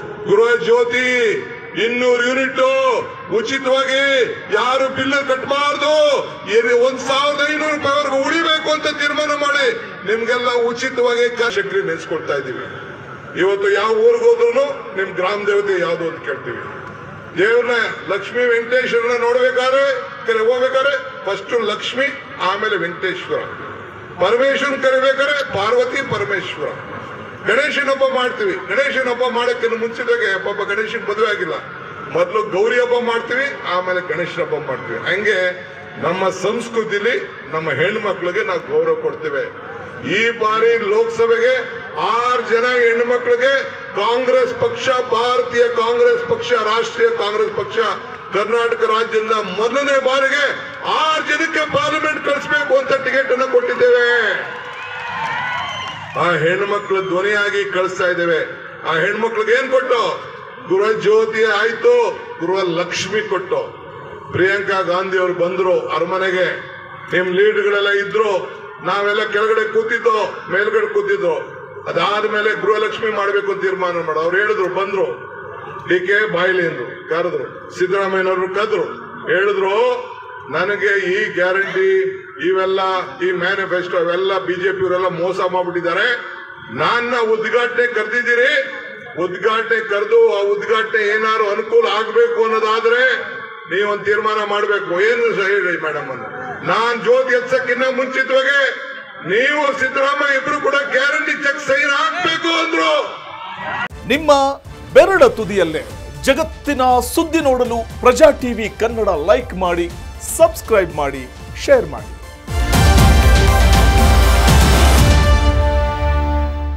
ಗೃಹ ಜ್ಯೋತಿ ಇನ್ನೂರು ಯೂನಿಟ್ ಉಚಿತವಾಗಿ ಯಾರು ಬಿಲ್ ಕಟ್ಟಬಾರ್ದು ಒಂದ್ ಸಾವಿರದ ಐನೂರು ರೂಪಾಯಿವರೆಗೂ ಉಳಿಬೇಕು ಅಂತ ತೀರ್ಮಾನ ಮಾಡಿ ನಿಮ್ಗೆಲ್ಲ ಉಚಿತವಾಗಿ ಶಕ್ತಿ ನೆನೆಸ್ಕೊಡ್ತಾ ಇದೀವಿ ಇವತ್ತು ಯಾವ ಊರಿಗೆ ಹೋದ್ರು ನಿಮ್ ಗ್ರಾಮ ದೇವತೆ ಯಾವ್ದು ಅಂತ ಕೇಳ್ತೀವಿ ದೇವ್ರನ್ನ ಲಕ್ಷ್ಮೀ ವೆಂಕಟೇಶ್ವರನ ನೋಡ್ಬೇಕಾದ್ರೆ ಕರೆ ಹೋಗ್ಬೇಕಾದ್ರೆ ಫಸ್ಟ್ ಲಕ್ಷ್ಮಿ ಆಮೇಲೆ ವೆಂಕಟೇಶ್ವರ ಪರಮೇಶ್ವರನ್ ಕರಿಬೇಕಾದ್ರೆ ಪಾರ್ವತಿ ಪರಮೇಶ್ವರ ಗಣೇಶನ ಹಬ್ಬ ಮಾಡ್ತೀವಿ ಗಣೇಶನ ಹಬ್ಬ ಮಾಡಕ್ಕಿಂತ ಮುಂಚಿತವಾಗಿ ಪಾಪ ಗಣೇಶನ್ ಮದುವೆ ಆಗಿಲ್ಲ ಮೊದಲು ಗೌರಿ ಹಬ್ಬ ಮಾಡ್ತೀವಿ ಆಮೇಲೆ ಗಣೇಶನ ಹಬ್ಬ ಮಾಡ್ತೀವಿ ಹಂಗೆ ನಮ್ಮ ಸಂಸ್ಕೃತಿಲಿ ನಮ್ಮ ಹೆಣ್ಮಕ್ಳಿಗೆ ನಾವು ಗೌರವ ಕೊಡ್ತೇವೆ ಈ ಬಾರಿ ಲೋಕಸಭೆಗೆ ಆರು ಜನ ಹೆಣ್ಣು ಮಕ್ಕಳಿಗೆ ಕಾಂಗ್ರೆಸ್ ಪಕ್ಷ ಭಾರತೀಯ ಕಾಂಗ್ರೆಸ್ ಪಕ್ಷ ರಾಷ್ಟ್ರೀಯ ಕಾಂಗ್ರೆಸ್ ಪಕ್ಷ ಕರ್ನಾಟಕ ರಾಜ್ಯದಿಂದ ಮೊದಲನೇ ಬಾರಿಗೆ ಆರು ಜನಕ್ಕೆ ಪಾರ್ಲಿಮೆಂಟ್ ಕಳಿಸ್ಬೇಕು ಅಂತ ಟಿಕೆಟ್ ಅನ್ನು ಕೊಟ್ಟಿದ್ದೇವೆ ಆ ಹೆಣ್ಮಕ್ಳು ಧ್ವನಿಯಾಗಿ ಕಳಿಸ್ತಾ ಇದ್ದೇವೆ ಆ ಹೆಣ್ಮಕ್ಳಿಗೆ ಏನ್ ಕೊಟ್ಟು ಗೃಹ ಜ್ಯೋತಿ ಆಯ್ತು ಗೃಹ ಲಕ್ಷ್ಮಿ ಕೊಟ್ಟು ಪ್ರಿಯಾಂಕಾ ಗಾಂಧಿ ಅವರು ಬಂದ್ರು ಅರಮನೆಗೆ ನಿಮ್ ಲೀಡ್ಗಳೆಲ್ಲ ಇದ್ರು ನಾವೆಲ್ಲ ಕೆಳಗಡೆ ಕೂತಿದ್ದೋ ಮೇಲ್ಗಡೆ ಕೂತಿದ್ದೋ ಅದಾದ್ಮೇಲೆ ಗೃಹಲಕ್ಷ್ಮಿ ಮಾಡ್ಬೇಕು ಅಂತ ತೀರ್ಮಾನ ಮಾಡ ಅವ್ರು ಹೇಳಿದ್ರು ಬಂದ್ರು ಡಿ ಕೆ ಬಾಯ್ಲಿಂದ್ರು ಕರೆದ್ರು ಸಿದ್ದರಾಮಯ್ಯನವರು ಕದ್ರು ಹೇಳಿದ್ರು ನನಗೆ ಈ ಗ್ಯಾರಂಟಿ ಇವೆಲ್ಲ ಈ ಮ್ಯಾನಿಫೆಸ್ಟೋ ಅವೆಲ್ಲ ಬಿಜೆಪಿ ಅವರೆಲ್ಲ ಮೋಸ ಮಾಡ್ಬಿಟ್ಟಿದ್ದಾರೆ ನನ್ನ ಉದ್ಘಾಟನೆ ಕರೆದಿದ್ದೀರಿ ಉದ್ಘಾಟನೆ ಕರೆದು ಆ ಉದ್ಘಾಟನೆ ಏನಾದ್ರು ಅನುಕೂಲ ಆಗ್ಬೇಕು ಅನ್ನೋದಾದ್ರೆ ನೀವೊಂದು ತೀರ್ಮಾನ ಮಾಡ್ಬೇಕು ಏನು ಸ- ಹೇಳಿ ಮೇಡಮ್ ಅನ್ನು ನಾನ್ ಜ್ಯೋತಿ ಎತ್ಸಕ್ಕಿನ್ನ ಮುಂಚಿತವಾಗಿ ನೀವು ಸಿದ್ದರಾಮಯ್ಯ ಇಬ್ರು ಕೂಡ ಗ್ಯಾರಂಟಿ ಚೆಕ್ ಸೈನ್ ಹಾಕ್ಬೇಕು ಅಂದ್ರು ನಿಮ್ಮ ಬೆರಳ ತುದಿಯಲ್ಲೇ ಜಗತ್ತಿನ ಸುದ್ದಿ ನೋಡಲು ಪ್ರಜಾ ಟಿವಿ ಕನ್ನಡ ಲೈಕ್ ಮಾಡಿ ಸಬ್ಸ್ಕ್ರೈಬ್ ಮಾಡಿ ಶೇರ್ ಮಾಡಿ